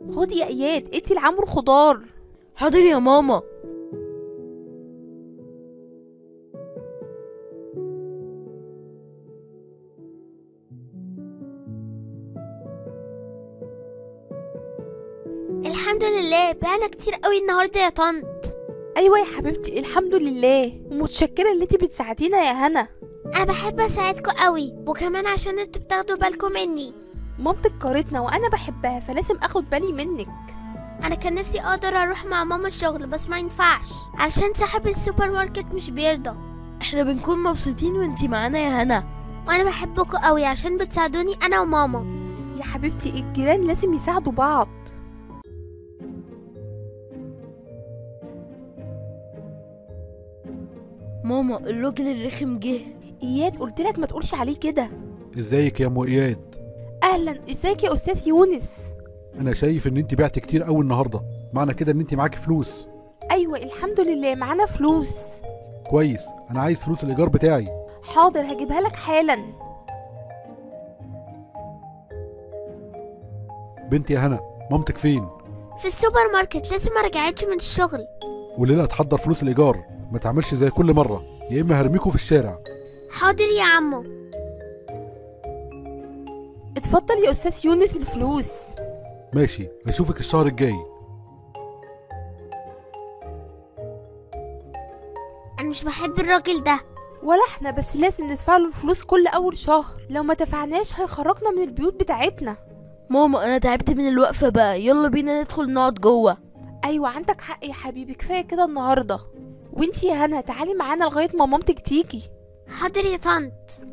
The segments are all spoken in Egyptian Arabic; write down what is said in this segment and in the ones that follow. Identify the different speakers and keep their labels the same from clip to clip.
Speaker 1: خدي يا اياد ادي لعمرو خضار
Speaker 2: حاضر يا ماما
Speaker 3: الحمد لله بعنا كتير قوي النهارده يا طنط
Speaker 1: ايوه يا حبيبتي الحمد لله ومتشكره اللي انتي بتساعدينا يا هنا
Speaker 3: انا بحب اساعدكم قوي وكمان عشان انتوا بتاخدوا بالكم مني
Speaker 1: مامتك جارتنا وانا بحبها فلازم اخد بالي منك
Speaker 3: انا كان نفسي اقدر اروح مع ماما الشغل بس ما ينفعش علشان صاحب السوبر ماركت مش بيرضى
Speaker 2: احنا بنكون مبسوطين وانتي معانا يا هنا
Speaker 3: وانا بحبكم قوي عشان بتساعدوني انا وماما
Speaker 1: يا حبيبتي الجيران لازم يساعدوا بعض
Speaker 2: ماما الراجل الرخم جه
Speaker 1: اياد قلت لك ما تقولش عليه كده
Speaker 4: ازيك يا ام اياد
Speaker 1: اهلا ازيك يا استاذ يونس
Speaker 4: انا شايف ان انت بعت كتير قوي النهارده معنى كده ان انت معاكي فلوس
Speaker 1: ايوه الحمد لله معانا فلوس
Speaker 4: كويس انا عايز فلوس الايجار بتاعي
Speaker 1: حاضر هجيبها لك حالا
Speaker 4: بنتي يا هنا مامتك فين
Speaker 3: في السوبر ماركت لسه ما رجعتش من الشغل
Speaker 4: قولي لها تحضر فلوس الايجار ما تعملش زي كل مره يا اما هرميكوا في الشارع
Speaker 3: حاضر يا عمو
Speaker 1: اتفضل يا استاذ يونس الفلوس
Speaker 4: ماشي اشوفك الشهر الجاي
Speaker 3: انا مش بحب الراجل ده
Speaker 1: ولا احنا بس لازم ندفع له الفلوس كل اول شهر لو ما دفعناش هيخرجنا من البيوت بتاعتنا
Speaker 2: ماما انا تعبت من الوقفه بقى يلا بينا ندخل نقعد جوه
Speaker 1: ايوه عندك حق يا حبيبي كفايه كده النهارده وانتي يا هنا تعالي معانا لغايه ما مامتك تيجي
Speaker 3: حاضر يا طنط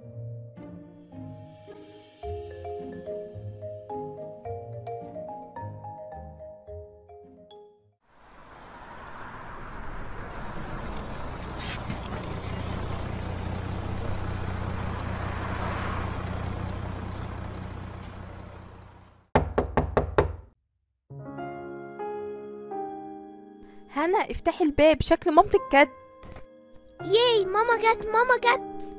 Speaker 1: هنا افتحي الباب شكل مامتك جد
Speaker 3: ياي ماما جت ماما جت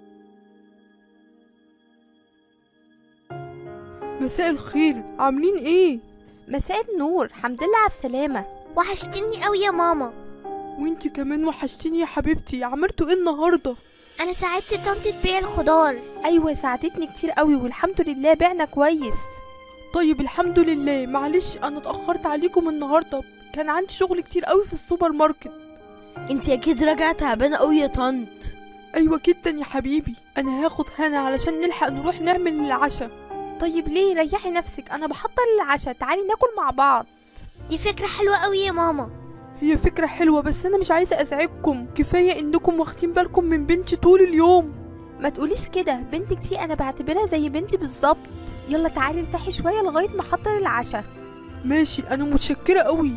Speaker 5: مساء الخير عاملين ايه
Speaker 1: مساء النور الحمد لله على السلامه
Speaker 3: وحشتني قوي يا ماما
Speaker 5: وانتي كمان وحشتيني يا حبيبتي عملتوا ايه النهارده
Speaker 3: انا ساعدت طنط تبيع الخضار
Speaker 1: ايوه ساعدتني كتير قوي والحمد لله بعنا كويس
Speaker 5: طيب الحمد لله معلش انا اتاخرت عليكم النهارده كان عندي شغل كتير قوي في السوبر ماركت
Speaker 2: انتي اكيد راجعه تعبانه قوي يا طنط
Speaker 5: ايوه جدا يا حبيبي انا هاخد هنا علشان نلحق نروح نعمل العشاء
Speaker 1: طيب ليه ريحي نفسك انا بحضر العشاء تعالي ناكل مع بعض
Speaker 3: دي فكرة حلوة قوي يا ماما
Speaker 5: هي فكره حلوه بس انا مش عايزه ازعجكم كفايه انكم واخدين بالكم من بنتي طول اليوم
Speaker 1: ما تقوليش كده بنتك دي انا بعتبرها زي بنتي بالظبط يلا تعالي ارتاحي شويه لغايه ما احضر العشاء
Speaker 5: ماشي انا متشكره قوي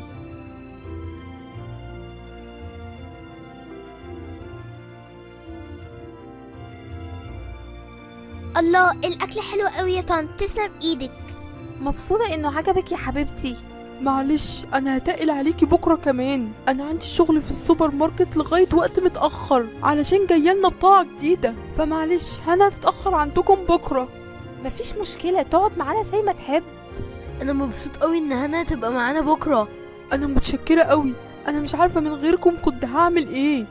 Speaker 3: الله الاكل حلو قوي يا طنط تسلم ايدك
Speaker 1: مبسوطه انه عجبك يا حبيبتي
Speaker 5: معلش انا هتقل عليكي بكره كمان انا عندي شغل في السوبر ماركت لغايه وقت متاخر علشان جايلنا بضاعه جديده فمعلش هنا هتتاخر عندكم بكره
Speaker 1: مفيش مشكله تقعد معانا زي ما تحب
Speaker 2: انا مبسوط قوي ان هنا تبقى معانا بكره
Speaker 5: انا متشكره قوي انا مش عارفه من غيركم كنت هعمل ايه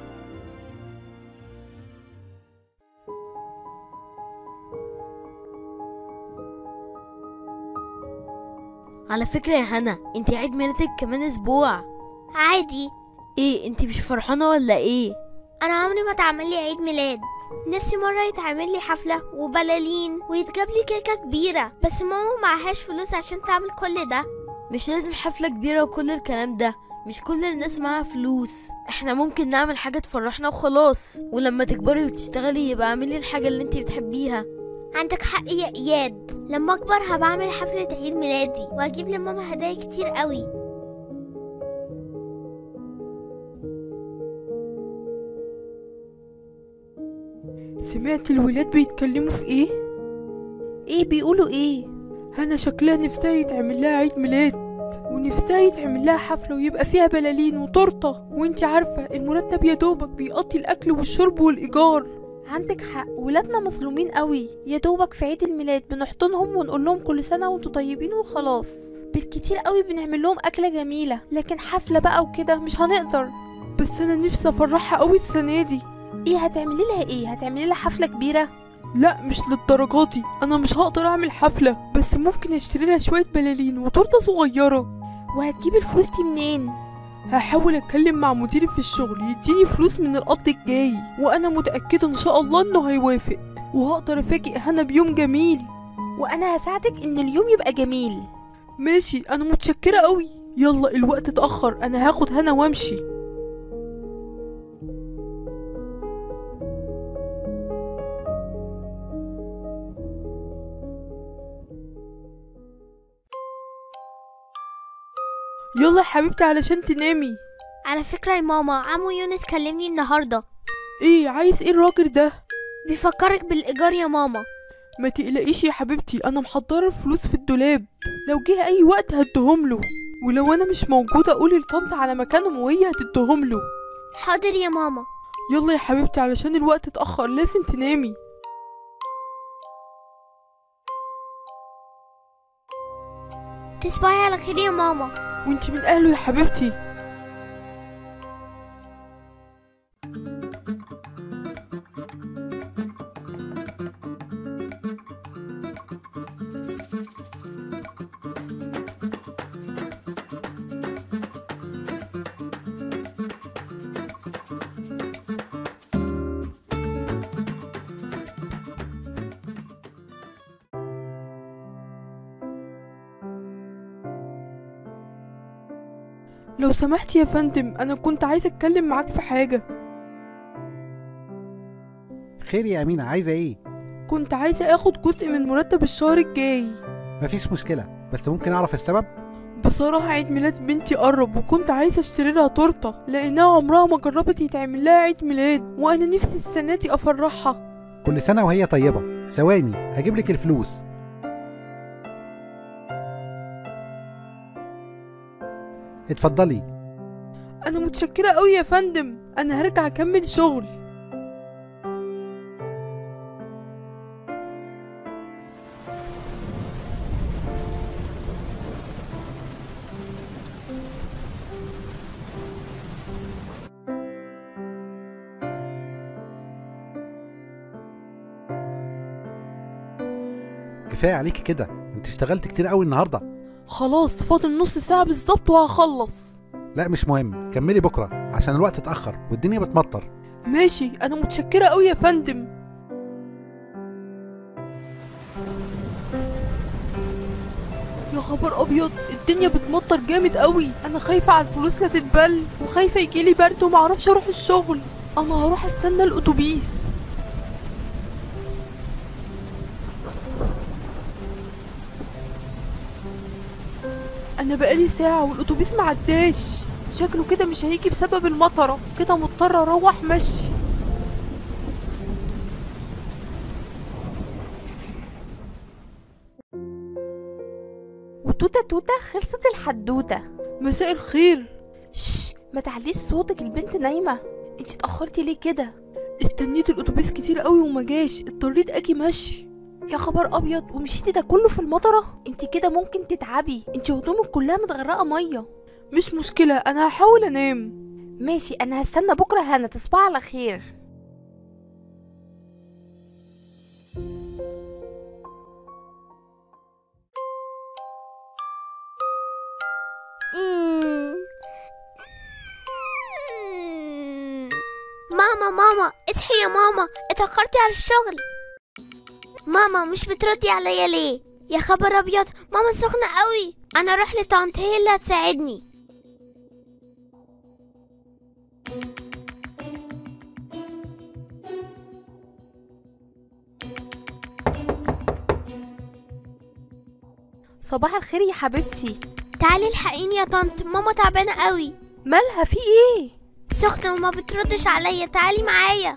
Speaker 2: على فكره يا هنا انتي عيد ميلادك كمان اسبوع
Speaker 3: عادي
Speaker 2: ايه انتي مش فرحانه ولا ايه
Speaker 3: انا عمري ما اتعمل لي عيد ميلاد نفسي مرة يتعمل لي حفلة وبلالين ويتجاب لي كيكة كبيرة بس ماما معهاش فلوس عشان تعمل كل ده
Speaker 2: مش لازم حفله كبيره وكل الكلام ده مش كل الناس معاها فلوس احنا ممكن نعمل حاجه تفرحنا وخلاص ولما تكبري وتشتغلي يبقى اعملي الحاجه اللي انتي بتحبيها
Speaker 3: عندك حق يا اياد لما اكبر هبقى اعمل حفلة عيد ميلادي واجيب لماما هدايا كتير قوي
Speaker 5: سمعت الولاد بيتكلموا في ايه
Speaker 1: ايه بيقولوا ايه
Speaker 5: هنا شكلها نفسها يتعمل لها عيد ميلاد ونفسها يتعمل لها حفلة ويبقى فيها بلالين وتورتة وانتي عارفة المرتب يا دوبك بيقضي الأكل والشرب والإيجار
Speaker 1: عندك حق ولادنا مظلومين قوي يا دوبك في عيد الميلاد بنحضنهم ونقول لهم كل سنه وانتم طيبين وخلاص بالكتير قوي بنعمل لهم اكله جميله لكن حفله بقى وكده مش هنقدر
Speaker 5: بس انا نفسي افرحها قوي السنه دي
Speaker 1: ايه هتعملي لها ايه هتعملي لها حفله كبيره
Speaker 5: لا مش للدرجة دي انا مش هقدر اعمل حفلة بس ممكن اشتري لها شوية بلالين وتورتة صغيرة
Speaker 1: وهتجيبي الفلوس دي منين
Speaker 5: هحاول اتكلم مع مديري في الشغل يديني فلوس من القبض الجاي وانا متأكدة ان شاء الله انه هيوافق وهقدر افاجئ هنا بيوم جميل
Speaker 1: وانا هساعدك ان اليوم يبقى جميل
Speaker 5: ماشي انا متشكرة قوي يلا الوقت اتأخر انا هاخد هنا وامشي يلا يا حبيبتي علشان تنامي
Speaker 3: على فكرة يا ماما عمو يونس كلمني النهاردة
Speaker 5: ايه عايز ايه الراجل ده
Speaker 3: بيفكرك بالإيجار يا ماما
Speaker 5: ما تقلقيش يا حبيبتي انا محضره الفلوس في الدولاب لو جه اي وقت هديهم له ولو انا مش موجوده قولي لطنط على مكانهم وهي هتديهم له
Speaker 3: حاضر يا ماما
Speaker 5: يلا يا حبيبتي علشان الوقت اتاخر لازم تنامي
Speaker 3: تصبحي على خير يا ماما
Speaker 5: وانت من اهله يا حبيبتي لو سمحت يا فندم انا كنت عايزه اتكلم معاك في حاجه
Speaker 6: خير يا أمينة عايزة إيه؟
Speaker 5: كنت عايزه اخد جزء من مرتب الشهر الجاي
Speaker 6: مفيش مشكلة بس ممكن أعرف السبب؟
Speaker 5: بصراحة عيد ميلاد بنتي قرب وكنت عايزة اشتري لها تورتة لأنها عمرها ما جربت يتعمل لها عيد ميلاد وأنا نفسي السنة دي أفرحها
Speaker 6: كل سنة وهي طيبة ثواني هجيب لك الفلوس اتفضلي
Speaker 5: أنا متشكرة أوي يا فندم أنا هرجع أكمل شغل
Speaker 6: كفاية عليكي كده انت اشتغلت كتير قوي النهاردة
Speaker 5: خلاص فاضل نص ساعة بالظبط وهخلص
Speaker 6: لا مش مهم كملي بكرة عشان الوقت اتأخر والدنيا بتمطر
Speaker 5: ماشي أنا متشكرة أوي يا فندم يا خبر أبيض الدنيا بتمطر جامد أوي أنا خايفة على الفلوس لا تتبل وخايفة يجيلي برد ومعرفش أروح الشغل أنا هروح أستنى الأتوبيس انا بقالي ساعة والاتوبيس معداش شكله كده مش هيجي بسبب المطرة كده مضطرة اروح مشي
Speaker 1: وتوتة توتة خلصت الحدوتة
Speaker 5: مساء الخير
Speaker 1: شش ما تعليش صوتك البنت نايمة انت اتأخرتي ليه كده
Speaker 5: استنيت الاتوبيس كتير قوي وما جاش اضطريت اجي مشي
Speaker 1: يا خبر ابيض ومشيتي ده كله في المطرة انت كده ممكن تتعبي انت هدومك كلها متغرقة مية
Speaker 5: مش مشكلة انا هحاول انام
Speaker 1: ماشي انا هستنى بكرة هنا تصبح على خير
Speaker 3: ماما ماما اصحي يا ماما اتأخرتي على الشغل ماما مش بتردي عليا ليه يا خبر ابيض ماما سخنة قوي انا اروح لطنط هي اللي هتساعدني
Speaker 1: صباح الخير يا حبيبتي
Speaker 3: تعالي الحقيني يا طنط ماما تعبانة قوي
Speaker 1: مالها في ايه
Speaker 3: سخنة وما بتردش عليا تعالي معايا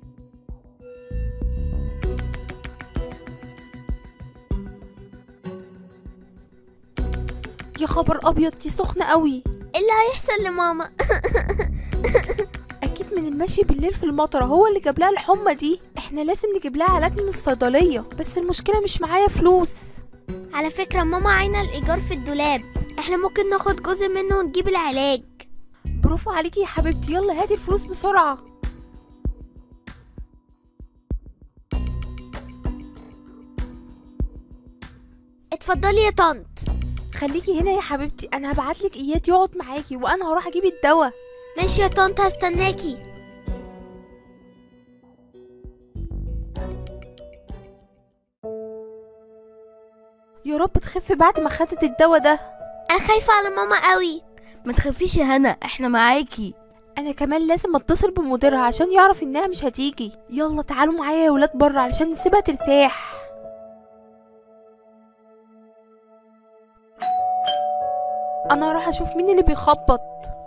Speaker 1: يا خبر ابيض دي سخنة قوي
Speaker 3: ايه اللي هيحصل لماما
Speaker 1: اكيد من المشي بالليل في المطرة هو اللي جاب لها الحمى دي احنا لازم نجيب لها علاج من الصيدليه بس المشكله مش معايا فلوس
Speaker 3: على فكرة ماما عينا الإيجار في الدولاب احنا ممكن ناخد جزء منه ونجيب العلاج
Speaker 1: برافو عليكي يا حبيبتي يلا هاتي الفلوس بسرعه
Speaker 3: اتفضلي يا طنط
Speaker 1: خليكي هنا يا حبيبتي انا هبعتلك اياد يقعد معاكي وانا هروح اجيب الدواء
Speaker 3: ماشي يا طنط هستناكي
Speaker 1: يا رب تخف بعد ما خدت الدواء ده
Speaker 3: انا خايفة على ماما قوي
Speaker 2: ما تخافيش يا هنا احنا معاكي
Speaker 1: انا كمان لازم اتصل بمديرها عشان يعرف انها مش هتيجي يلا تعالوا معايا يا ولاد بره علشان نسيبها ترتاح انا هروح اشوف مين اللي بيخبط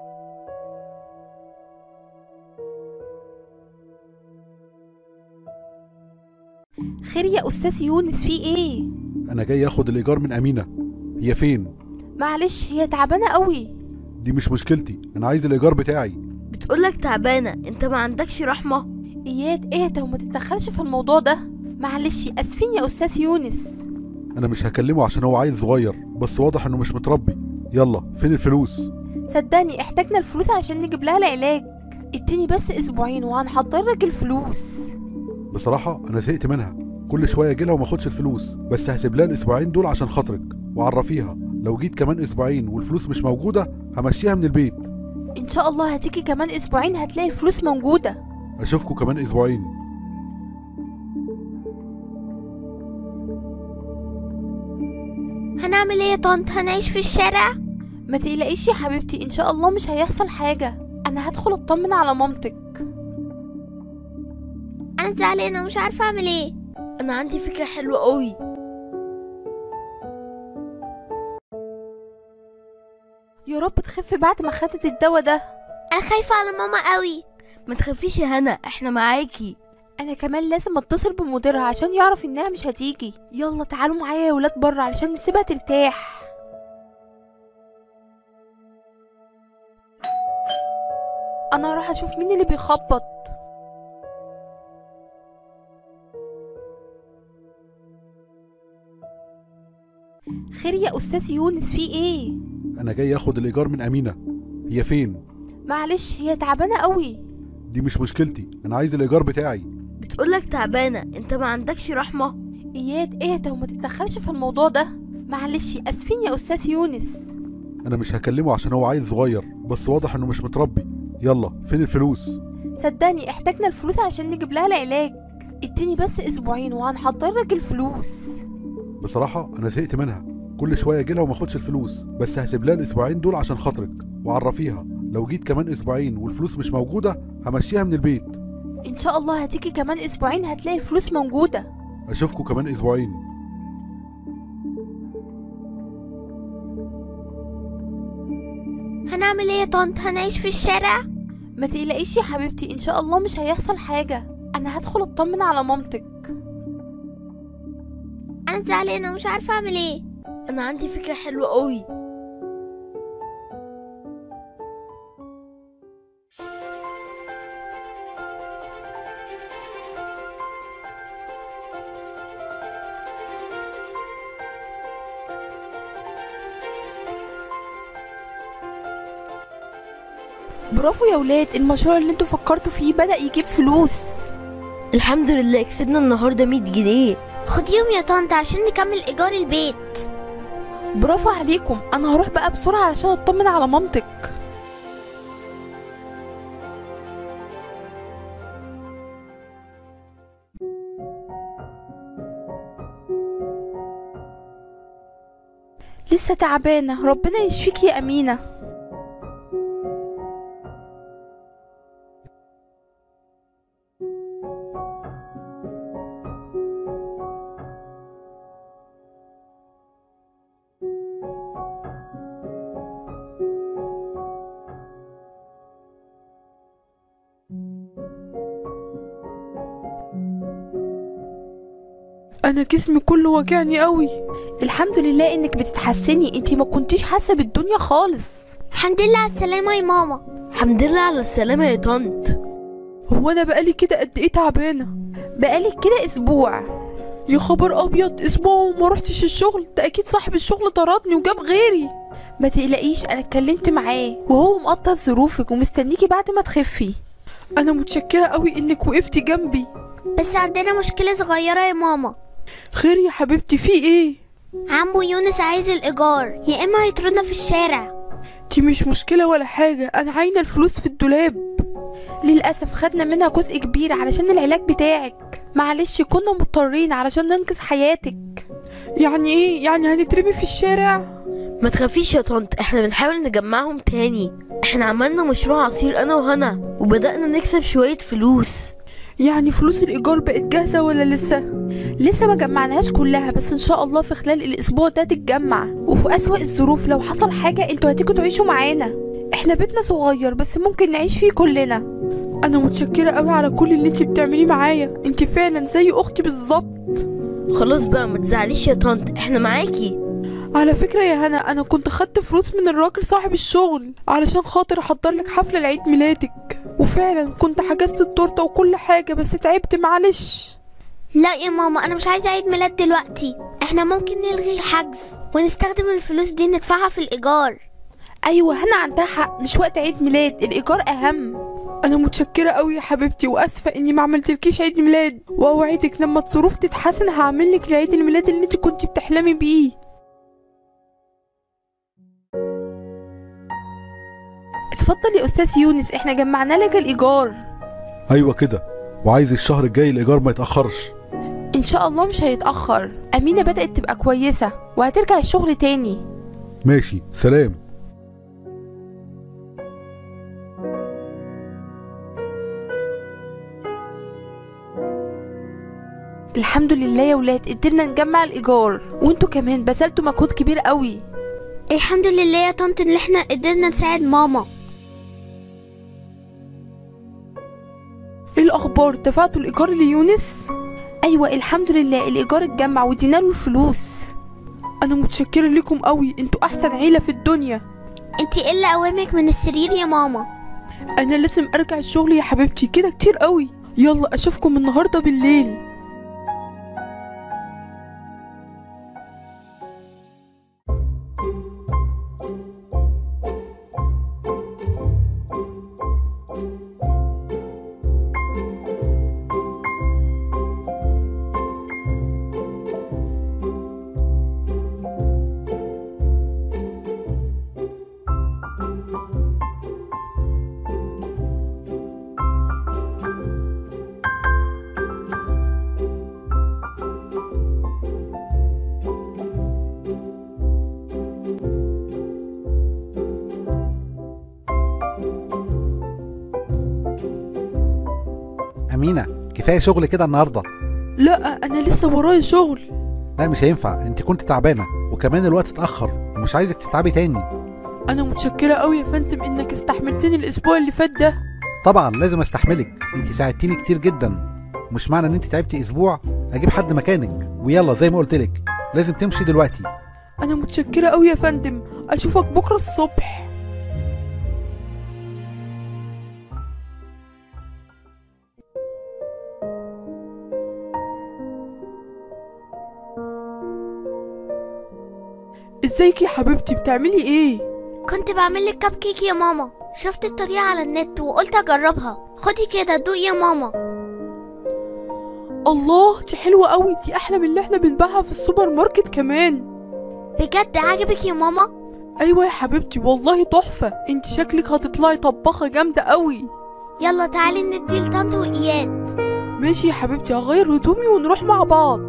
Speaker 1: خير يا استاذ يونس في ايه
Speaker 4: انا جاي اخد الايجار من امينه هي فين
Speaker 1: معلش هي تعبانه قوي
Speaker 4: دي مش مشكلتي انا عايز الايجار بتاعي
Speaker 2: بتقولك تعبانة انت ما عندكش رحمة
Speaker 1: اياد اهدى وما تتدخلش في الموضوع ده معلش اسفين يا استاذ يونس
Speaker 4: انا مش هكلمه عشان هو عيل صغير بس واضح انه مش متربي يلا فين الفلوس
Speaker 1: صدقني احتاجنا الفلوس عشان نجيب لها العلاج اديني بس اسبوعين وهنحضر لك الفلوس
Speaker 4: بصراحه انا زهقت منها كل شويه اجي لها وما اخدش الفلوس بس هسيب لها الاسبوعين دول عشان خاطرك وعرفيها لو جيت كمان اسبوعين والفلوس مش موجوده همشيها من البيت
Speaker 1: ان شاء الله هتيجي كمان اسبوعين هتلاقي الفلوس موجوده
Speaker 4: اشوفكم كمان اسبوعين
Speaker 3: هنعمل ايه يا طنط هنعيش في الشارع
Speaker 1: ما تقلقيش يا حبيبتي ان شاء الله مش هيحصل حاجه انا هدخل اطمن على مامتك
Speaker 3: انا زعلانة ومش عارفة اعمل ايه
Speaker 2: انا عندي فكرة حلوة قوي
Speaker 1: يا رب تخف بعد ما خدت الدواء ده
Speaker 3: انا خايفة على ماما قوي
Speaker 2: ما تخافيش يا هنا احنا معاكي
Speaker 1: انا كمان لازم اتصل بمديرها عشان يعرف انها مش هتيجي يلا تعالوا معايا يا ولاد بره علشان نسيبها ترتاح انا هروح اشوف مين اللي بيخبط خير يا استاذ يونس في ايه
Speaker 4: انا جاي اخد الايجار من امينه هي فين
Speaker 1: معلش هي تعبانه قوي
Speaker 4: دي مش مشكلتي انا عايز الايجار بتاعي
Speaker 2: بتقولك تعبانة انت ما عندكش رحمة
Speaker 1: اياد اهدى وما تتدخلش في الموضوع ده معلش اسفين يا استاذ يونس
Speaker 4: انا مش هكلمه عشان هو عيل صغير بس واضح انه مش متربي يلا فين الفلوس
Speaker 1: صدقني احتاجنا الفلوس عشان نجيب لها العلاج اديني بس اسبوعين وهنحضر لك الفلوس
Speaker 4: بصراحه انا زهقت منها كل شويه اجي لها وما اخدش الفلوس بس هسيب لها الاسبوعين دول عشان خاطرك وعرفيها لو جيت كمان اسبوعين والفلوس مش موجوده همشيها من البيت
Speaker 1: ان شاء الله هتيجي كمان اسبوعين هتلاقي الفلوس موجوده
Speaker 4: اشوفكم كمان اسبوعين
Speaker 3: هنعمل ايه يا طنط هنعيش في الشارع
Speaker 1: ما تقلقيش يا حبيبتي ان شاء الله مش هيحصل حاجه انا هدخل اطمن على مامتك
Speaker 3: انا زعلانة ومش عارفة اعمل ايه
Speaker 2: انا عندي فكرة حلوة قوي
Speaker 1: برافو يا ولاد المشروع اللي انتوا فكرتوا فيه بدأ يجيب فلوس
Speaker 2: الحمد لله كسبنا النهاردة 100 جنيه
Speaker 3: خديهم يا طنط عشان نكمل ايجار البيت
Speaker 1: برافو عليكم انا هروح بقى بسرعه علشان اطمن على مامتك لسه تعبانه ربنا يشفيك يا امينه
Speaker 5: انا جسمي كله وجعني قوي
Speaker 1: الحمد لله انك بتتحسني انتي ما كنتيش حاسه بالدنيا خالص
Speaker 3: الحمد لله على السلامة يا ماما
Speaker 2: الحمد لله على السلامة يا طنط
Speaker 5: هو انا بقالي كده قد ايه تعبانه
Speaker 1: بقالك كده اسبوع
Speaker 5: يا خبر ابيض اسبوع وما رحتش الشغل ده اكيد صاحب الشغل طردني وجاب غيري
Speaker 1: ما تقلقيش انا اتكلمت معاه وهو مقدر ظروفك ومستنيكي بعد ما تخفي
Speaker 5: انا متشكره قوي انك وقفتي جنبي
Speaker 3: بس عندنا مشكلة صغيرة يا ماما
Speaker 5: خير يا حبيبتي في ايه
Speaker 3: عمو يونس عايز الإيجار يا إما هيطردنا في الشارع
Speaker 5: دي مش مشكله ولا حاجه انا عاينه الفلوس في الدولاب
Speaker 1: للاسف خدنا منها جزء كبير علشان العلاج بتاعك معلش كنا مضطرين علشان ننقذ حياتك
Speaker 5: يعني ايه يعني هنترمي في الشارع
Speaker 2: ما تخافيش يا طنط احنا بنحاول نجمعهم تاني احنا عملنا مشروع عصير انا وهنا وبدأنا نكسب شوية فلوس
Speaker 5: يعني فلوس الايجار بقت جاهزه ولا لسه
Speaker 1: لسه ما جمعناهاش كلها بس ان شاء الله في خلال الاسبوع ده تتجمع وفي اسوأ الظروف لو حصل حاجه انتوا هتيجوا تعيشوا معانا احنا بيتنا صغير بس ممكن نعيش فيه كلنا
Speaker 5: انا متشكره قوي على كل اللي انت بتعمليه معايا انت فعلا زي اختي بالظبط
Speaker 2: خلاص بقى ما تزعليش يا طنط احنا معاكي
Speaker 5: على فكره يا هنا انا كنت خدت فلوس من الراجل صاحب الشغل علشان خاطر احضر لك حفله لعيد ميلادك وفعلا كنت حجزت التورته وكل حاجه بس تعبت معلش
Speaker 3: لا يا ماما أنا مش عايزة عيد ميلاد دلوقتي احنا ممكن نلغي الحجز ونستخدم الفلوس دي ندفعها في الإيجار
Speaker 1: ايوه هنا عندها حق مش وقت عيد ميلاد الايجار اهم
Speaker 5: انا متشكره قوي يا حبيبتي واسفه اني ما عملتلكيش عيد ميلاد واوعدك لما الظروف تتحسن هعمل لك العيد الميلاد اللي انت كنت بتحلمي بيه
Speaker 1: اتفضل يا استاذ يونس احنا جمعنا لك الايجار
Speaker 4: ايوه كده وعايز الشهر الجاي الايجار ما يتاخرش
Speaker 1: ان شاء الله مش هيتاخر امينه بدات تبقى كويسه وهترجع الشغل تاني
Speaker 4: ماشي سلام
Speaker 1: الحمد لله يا ولاد قدرنا نجمع الايجار وانتوا كمان بذلتوا مجهود كبير قوي
Speaker 3: الحمد لله يا طنط اللي احنا قدرنا نساعد ماما
Speaker 5: ايه الاخبار دفعتوا الايجار ليونس
Speaker 1: ايوه الحمد لله الايجار اتجمع وادينا له الفلوس
Speaker 5: انا متشكره لكم قوي انتوا احسن عيله في الدنيا
Speaker 3: انتي ايه اللي قوامك من السرير يا ماما
Speaker 5: انا لازم ارجع الشغل يا حبيبتي كده كتير قوي يلا اشوفكم النهارده بالليل
Speaker 6: امينه كفايه شغل كده النهارده
Speaker 5: لا انا لسه ورايا شغل
Speaker 6: لا مش هينفع انت كنت تعبانه وكمان الوقت اتاخر ومش عايزك تتعبي تاني
Speaker 5: انا متشكره قوي يا فندم انك استحملتني الاسبوع اللي فات ده
Speaker 6: طبعا لازم استحملك انت ساعدتيني كتير جدا مش معنى ان انت تعبتي اسبوع اجيب حد مكانك ويلا زي ما قلت لك لازم تمشي دلوقتي
Speaker 5: انا متشكره قوي يا فندم اشوفك بكره الصبح ازيك يا حبيبتي بتعملي ايه
Speaker 3: كنت بعمل لك كب كيك يا ماما شفت الطريقة على النت وقلت اجربها خدي كده دوق يا ماما
Speaker 5: الله دي حلوه قوي دي احلى من اللي احنا بنبيعها في السوبر ماركت كمان
Speaker 3: بجد عجبك يا ماما
Speaker 5: ايوه يا حبيبتي والله تحفه انت شكلك هتطلعي طباخه جامده قوي
Speaker 3: يلا تعالي ندي لطنط واياد
Speaker 5: ماشي يا حبيبتي هغير هدومي ونروح مع بعض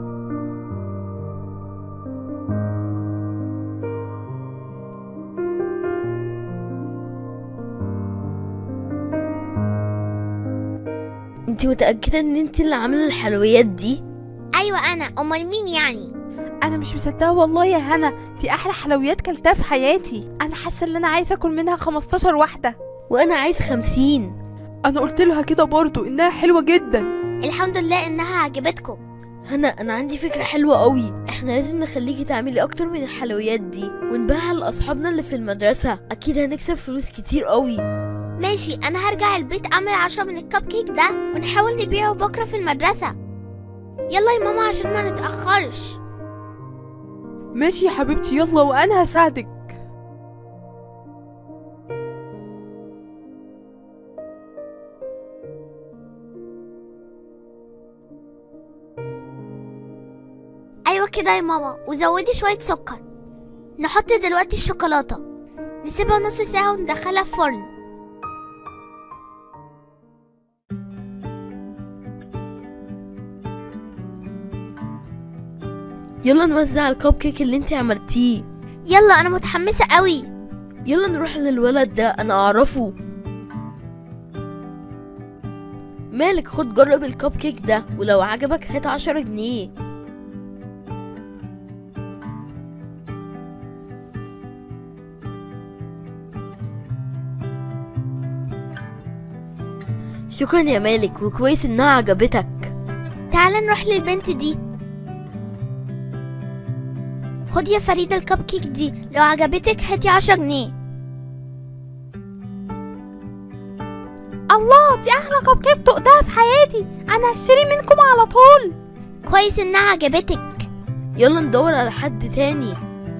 Speaker 2: انت متأكدة ان انت اللي عاملة الحلويات دي
Speaker 3: ايوه انا امال مين يعني
Speaker 1: انا مش مصدقه والله يا هنا دي احلى حلويات كلتها في حياتي انا حاسه ان انا عايزه اكل منها 15 واحده
Speaker 2: وانا عايز خمسين
Speaker 5: انا قلت لها كده برضو انها حلوه جدا
Speaker 3: الحمد لله انها عجبتكم
Speaker 2: هنا انا عندي فكرة حلوة قوي احنا لازم نخليكي تعملي اكتر من الحلويات دي ونبيعها لاصحابنا اللي في المدرسة اكيد هنكسب فلوس كتير قوي
Speaker 3: ماشي انا هرجع البيت اعمل عشرة من الكب كيك ده ونحاول نبيعه بكرة في المدرسة يلا يا ماما عشان ما نتأخرش
Speaker 5: ماشي يا حبيبتي يلا وانا هساعدك
Speaker 3: ايوه كده يا ماما وزودي شوية سكر نحط دلوقتي الشوكولاتة نسيبها نص ساعة وندخلها في فرن
Speaker 2: يلا نوزع الكب كيك اللي انت عملتيه
Speaker 3: يلا انا متحمسة قوي
Speaker 2: يلا نروح للولد ده انا اعرفه مالك خد جرب الكب كيك ده ولو عجبك هات عشرة جنيه شكرا يا مالك وكويس انها عجبتك
Speaker 3: تعال نروح للبنت دي خد يا فريدة الكب كيك دي لو عجبتك هاتي عشرة جنيه
Speaker 1: الله دي احلى كب كيك دقتها في حياتي انا هشتري منكم على طول
Speaker 3: كويس انها عجبتك
Speaker 2: يلا ندور على حد تاني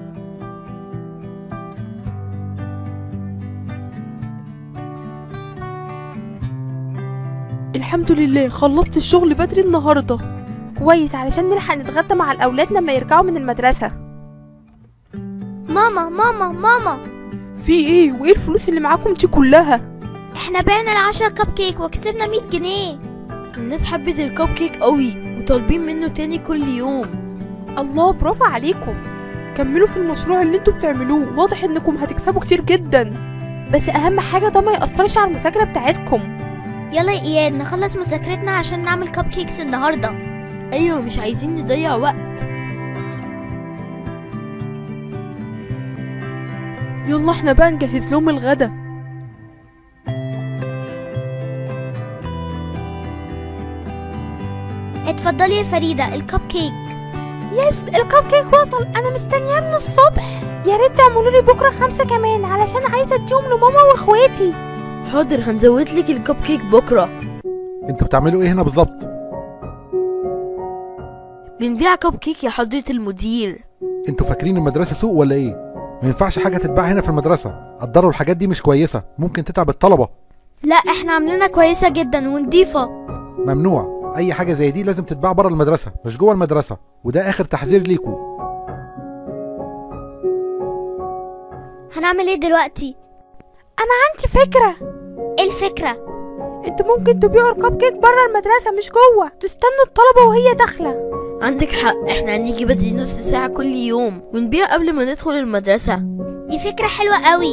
Speaker 5: الحمد لله خلصت الشغل بدري النهارده
Speaker 1: كويس علشان نلحق نتغدى مع الاولاد لما يرجعوا من المدرسة
Speaker 3: ماما ماما ماما
Speaker 5: في ايه وايه الفلوس اللي معاكم دي كلها
Speaker 3: احنا بعنا العشرة كب كيك وكسبنا مية جنيه
Speaker 2: الناس حبت الكب كيك قوي وطالبين منه تاني كل يوم
Speaker 1: الله برافو عليكم
Speaker 5: كملوا في المشروع اللي انتوا بتعملوه واضح انكم هتكسبوا كتير جدا
Speaker 1: بس اهم حاجة ده ما يأثرش على المذاكرة بتاعتكم
Speaker 3: يلا يا اياد نخلص مذاكرتنا عشان نعمل كب كيكس النهاردة
Speaker 2: ايوه مش عايزين نضيع وقت
Speaker 5: يلا احنا بقى نجهز لهم الغدا
Speaker 3: اتفضلي يا فريدة الكب كيك
Speaker 1: يس الكب كيك وصل انا مستنياه من الصبح يا ريت تعملوا لي بكره خمسه كمان علشان عايزه اديهم لماما واخواتي
Speaker 2: حاضر هنزود لك الكب كيك بكره
Speaker 6: انتوا بتعملوا ايه هنا بالظبط
Speaker 2: بنبيع كب كيك يا حضرة المدير
Speaker 6: انتوا فاكرين المدرسه سوق ولا ايه ما ينفعش حاجه تتباع هنا في المدرسه قدروا الحاجات دي مش كويسه ممكن تتعب الطلبه
Speaker 3: لا احنا عاملينها كويسة جدا ونضيفة
Speaker 6: ممنوع اي حاجه زي دي لازم تتباع بره المدرسه مش جوه المدرسه وده اخر تحذير ليكوا
Speaker 3: هنعمل ايه دلوقتي
Speaker 1: عندي فكره
Speaker 3: ايه الفكرة
Speaker 1: انتوا ممكن تبيعوا الكب كيك بره المدرسه مش جوه تستنوا الطلبه وهي داخله
Speaker 2: عندك حق احنا هنيجي بدري نص ساعة كل يوم ونبيع قبل ما ندخل المدرسة
Speaker 3: دي فكرة حلوة قوي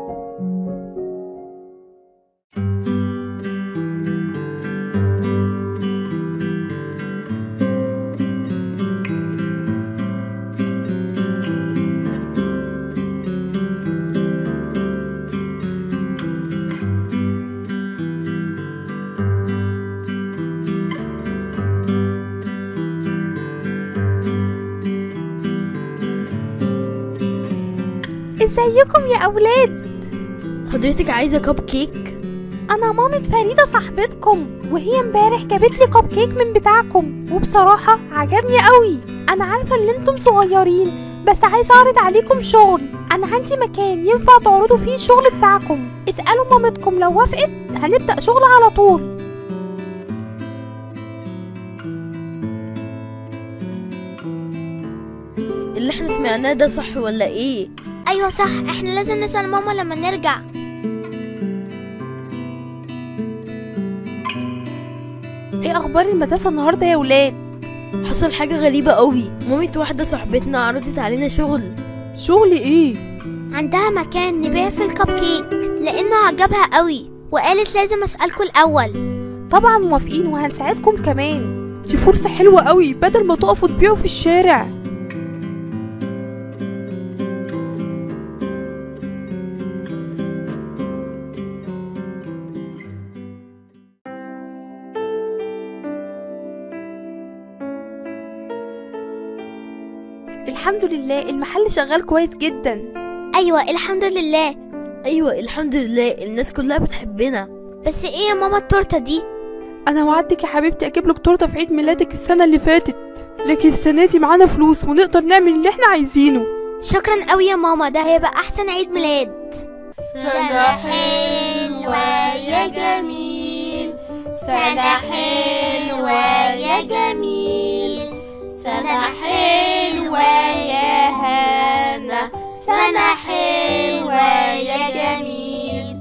Speaker 1: ازيكم يا اولاد
Speaker 2: حضرتك عايزة كب كيك
Speaker 1: انا مامة فريدة صاحبتكم وهي امبارح جابت لي كب كيك من بتاعكم وبصراحة عجبني قوي انا عارفة ان انتم صغيرين بس عايزة اعرض عليكم شغل انا عندي مكان ينفع تعرضوا فيه الشغل بتاعكم اسألوا مامتكم لو وافقت هنبدأ شغل على طول
Speaker 2: اللي احنا سمعناه ده صح ولا ايه
Speaker 3: ايوه صح احنا لازم نسأل ماما لما نرجع
Speaker 1: ايه اخبار المدرسة النهاردة يا ولاد
Speaker 2: حصل حاجة غريبة قوي مامة واحدة صاحبتنا عرضت علينا شغل
Speaker 5: شغل ايه
Speaker 3: عندها مكان نبيع فيه الكب كيك لانه عجبها قوي وقالت لازم اسألكوا الاول
Speaker 1: طبعا موافقين وهنساعدكم كمان
Speaker 5: دي فرصة حلوة قوي بدل ما تقفوا تبيعوا في الشارع
Speaker 1: الحمد لله المحل شغال كويس جدا
Speaker 3: ايوه الحمد لله
Speaker 2: ايوه الحمد لله الناس كلها بتحبنا
Speaker 3: بس ايه يا ماما التورته دي
Speaker 5: انا وعدتك يا حبيبتي اجيب لك تورته في عيد ميلادك السنه اللي فاتت لكن السنه دي معانا فلوس ونقدر نعمل اللي احنا عايزينه
Speaker 3: شكرا قوي يا ماما ده هيبقى احسن عيد ميلاد
Speaker 7: سنة حلوة يا جميل سنة حلوة يا جميل سنة حلوة يا هنا سنة حلوة يا جميل